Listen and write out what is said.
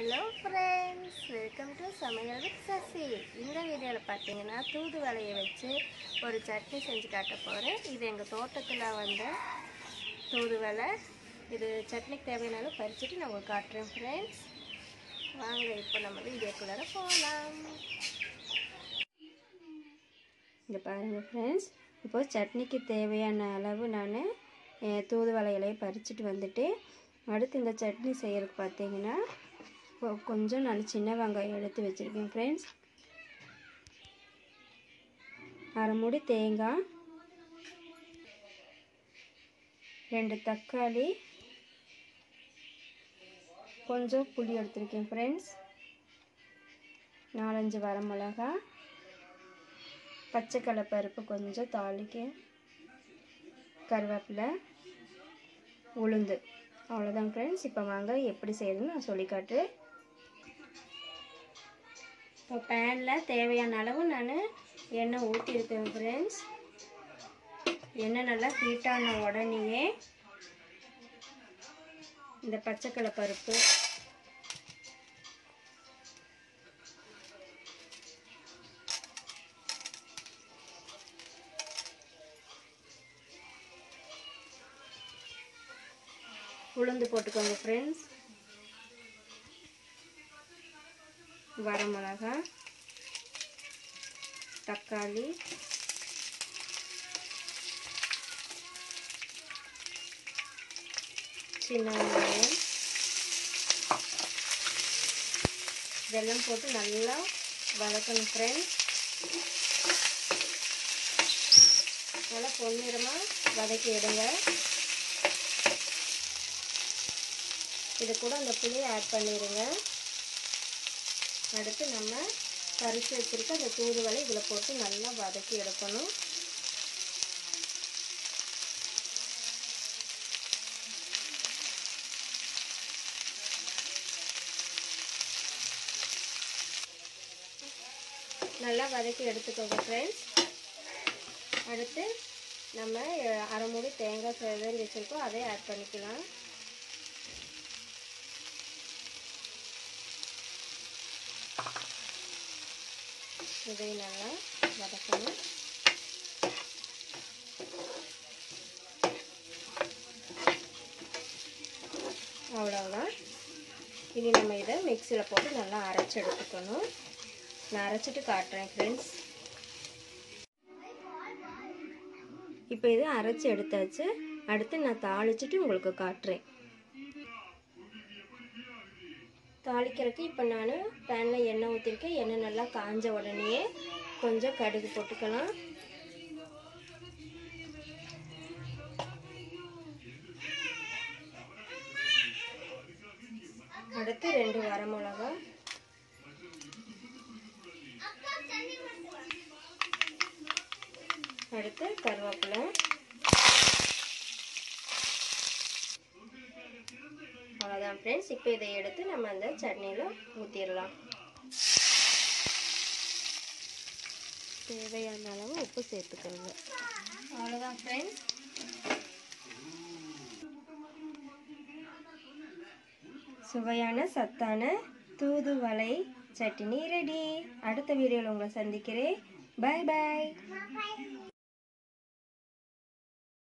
hello friends welcome to சமையல் with Sasi இந்த வீடியோவில் பார்த்தீங்கன்னா தூதுவளையை வச்சு ஒரு சட்னி செஞ்சு காட்ட போகிறேன் இது எங்கள் தோட்டத்தில் வந்த தூதுவளை இது சட்னிக்கு தேவையான அளவு பறிச்சுட்டு நான் உங்களுக்கு காட்டுறேன் ஃப்ரெண்ட்ஸ் வாங்க இப்போ நம்ம வீடியோக்குள்ளார போகலாம் இங்கே பாருங்கள் ஃப்ரெண்ட்ஸ் இப்போ சட்னிக்கு தேவையான அளவு நான் தூதுவளை இலையை பறிச்சுட்டு வந்துட்டு அடுத்து இந்த சட்னி செய்யறதுக்கு பார்த்தீங்கன்னா கொ- கொஞ்சம் நான் சின்ன வெங்காயம் எடுத்து வச்சுருக்கேன் ஃப்ரெண்ட்ஸ் அரை மூடி தேங்காய் ரெண்டு தக்காளி கொஞ்சம் புளி எடுத்திருக்கேன் ஃப்ரெண்ட்ஸ் நாலஞ்சு வரமிளகா பச்சைக்கடலை பருப்பு கொஞ்சம் தாளிக்க கருவேப்பிலை உளுந்து அவ்வளோதான் ஃப்ரெண்ட்ஸ் இப்போ வாங்க எப்படி செய்யறதுன்னு நான் சொல்லி காட்டுறேன் இப்போ பேனில் தேவையான அளவு நான் எண்ணெய் ஊற்றிருக்கேன் ஃப்ரெண்ட்ஸ் எண்ணெய் நல்லா ஹீட்டான உடனேயே இந்த பச்சைக்கடலை பருப்பு உளுந்து போட்டுக்கோங்க ஃப்ரெண்ட்ஸ் வரமிளகா தக்காளி சின்ன வெங்காயம் இதெல்லாம் போட்டு நல்லா வதக்கணும் ஃப்ரெண்ட்ஸ் நல்லா பொன்னிறமாக வதக்கி எடுங்க இது கூட அந்த புளியை ஆட் பண்ணிடுங்க அடுத்து நம்ம பறித்து வச்சுருக்க அந்த தூதுவளை இதில் போட்டு நல்லா வதக்கி எடுக்கணும் நல்லா வதக்கி எடுத்துக்கோங்க ஃப்ரெண்ட்ஸ் அடுத்து நம்ம அஹ், அரை மூடி தேங்காய் செதறி வச்சுருக்கோம் அதை ஆட் பண்ணிக்கலாம் இதையும் நல்லா வதக்கணும் அவ்வளோதான் இனி நம்ம இதை மிக்சியில் போட்டு நல்லா அரைச்சி எடுத்துக்கணும் நான் அரைச்சிட்டு காட்டுறேன் ஃப்ரெண்ட்ஸ் இப்போ இதை அரைச்சி எடுத்தாச்சு அடுத்து நான் தாளிச்சிட்டு உங்களுக்கு காட்டுறேன் தாளிக்கிறதுக்கு இப்போ நான் பேனில் எண்ணெய் ஊற்றிருக்கேன் எண்ணெய் நல்லா காஞ்ச உடனேயே கொஞ்சம் கடுகு போட்டுக்கலாம் அடுத்து ரெண்டு வரமிளகா அடுத்து கருவேப்பிலை அவ்வளோதான் ஃப்ரெண்ட்ஸ் இப்போ இதை எடுத்து நம்ம அந்த சட்னியில் ஊற்றிடலாம் தேவையான அளவு உப்பு சேர்த்துக்கோங்க அவ்வளோதான் ஃப்ரெண்ட்ஸ் சுவையான சத்தான தூதுவளை சட்னி ரெடி அடுத்த வீடியோவில் உங்களை சந்திக்கிறேன் பாய் பாய்